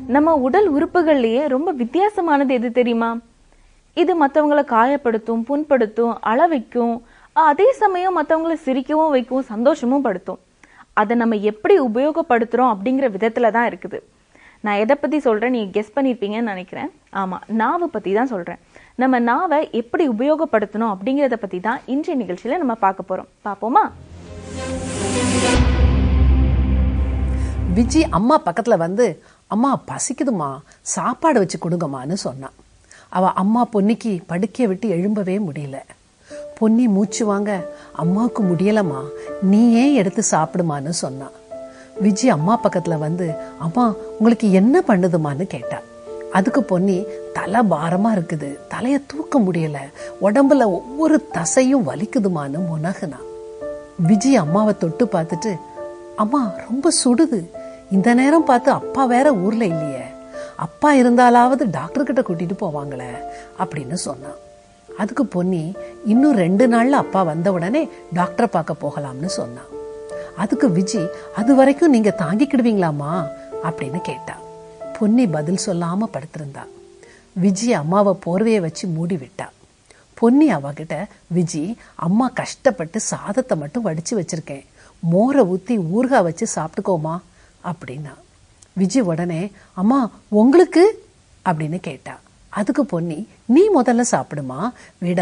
நம்ம உடல் உறுப்புகள்லயே ரொம்ப வித்தியாசமானது எது தெரியுமா இது மற்றவங்களை காயப்படுத்தும் புண்படுத்தும் அள வைக்கும் அதே சமயம் மற்றவங்களை சிரிக்கவும் வைக்கும் சந்தோஷமும் படுத்தும் அதை நம்ம எப்படி உபயோகப்படுத்துறோம் அப்படிங்கிற விதத்துல தான் இருக்குது நான் எதை பத்தி சொல்றேன் நீங்க கெஸ் பண்ணிருப்பீங்கன்னு நினைக்கிறேன் ஆமா நாவை பத்தி தான் சொல்றேன் நம்ம நாவை எப்படி உபயோகப்படுத்தணும் அப்படிங்கறத பத்தி தான் இன்றைய நிகழ்ச்சியில நம்ம பார்க்க போறோம் பாப்போமா விஜி அம்மா பக்கத்துல வந்து அம்மா பசிக்குதுமா சாப்பாடு வச்சு கொடுங்கம்மான்னு சொன்னான் அவ அம்மா பொன்னிக்கு படுக்கைய விட்டு எழும்பவே முடியல பொன்னி மூச்சு வாங்க அம்மாவுக்கு முடியலம்மா நீ ஏன் எடுத்து சாப்பிடுமான்னு சொன்னான் விஜி அம்மா பக்கத்துல வந்து அம்மா உங்களுக்கு என்ன பண்ணுதுமான்னு கேட்டா அதுக்கு பொன்னி தலை பாரமா இருக்குது தலைய தூக்க முடியல உடம்புல ஒவ்வொரு தசையும் வலிக்குதுமான்னு முனகுனா விஜி அம்மாவை தொட்டு பார்த்துட்டு அம்மா ரொம்ப சுடுது இந்த நேரம் பார்த்து அப்பா வேற ஊர்ல இல்லையே அப்பா இருந்தாலாவது டாக்டர் கிட்ட கூட்டிட்டு போவாங்களே அப்படின்னு சொன்னான் அதுக்கு பொன்னி இன்னும் ரெண்டு நாள்ல அப்பா வந்த உடனே டாக்டரை பார்க்க போகலாம்னு சொன்னான் அதுக்கு விஜி அது வரைக்கும் நீங்க தாங்கிக்கிடுவீங்களாமா அப்படின்னு கேட்டா பொன்னி பதில் சொல்லாம படுத்திருந்தா விஜி அம்மாவை போர்வையை வச்சு மூடி விட்டா பொன்னி அவகிட்ட விஜி அம்மா கஷ்டப்பட்டு சாதத்தை மட்டும் வடிச்சு வச்சிருக்கேன் மோரை ஊத்தி ஊறுகாய் வச்சு சாப்பிட்டுக்கோமா அப்படின்னா விஜி உடனே அம்மா உங்களுக்கு அப்படின்னு கேட்டா அதுக்கு பொன்னி நீ முதல்ல சாப்பிடுமா விட